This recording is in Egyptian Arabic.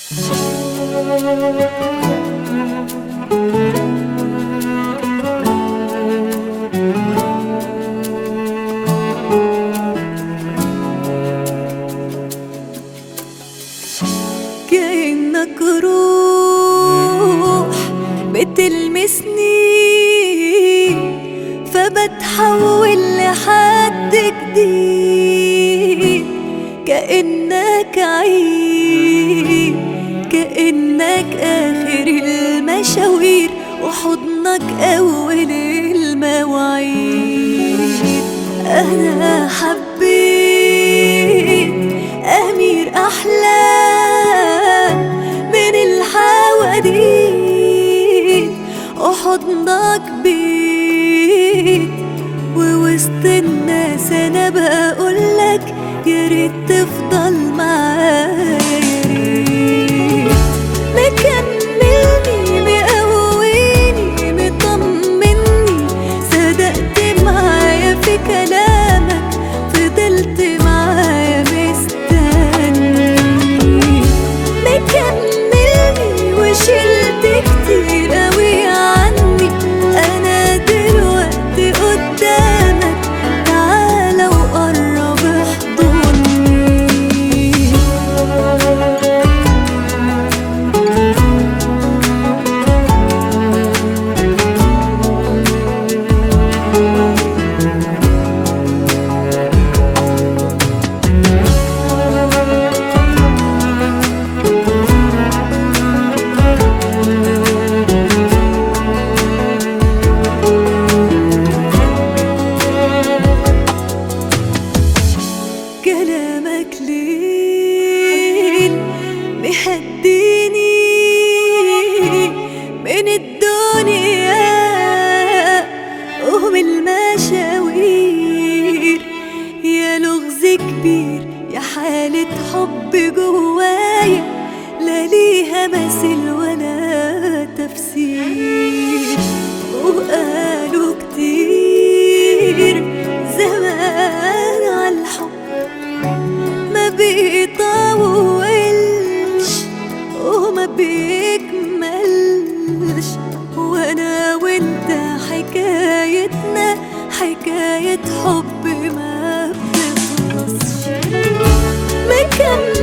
كأنك روح بتلمسني فبتحول لحد جديد كأنك عيد كأنك آخر المشاوير وحضنك أول المواعيد أنا حبيت أمير أحلام من الحواديت وحضنك بيت ووسط الناس أنا بقولك يا ريت تفضل معايا يا ريت مكملني مقويني مطمني صدقت معايا في كلامك فضلت معايا مستني مكملني وشلت كتير قوي عني انا دلوقتي قدامك تعالى وقرب احضني كلامك ليل مهديني من الدنيا ومن المشاوير يا لغز كبير يا حالة حب جوايا لا ليها مثل ولا تفسير وقالوا كتير زمان عالحب ما بيطولش وما بيكملش وانا وانت حكايتنا حكاية حب ما بتخلصش مكمل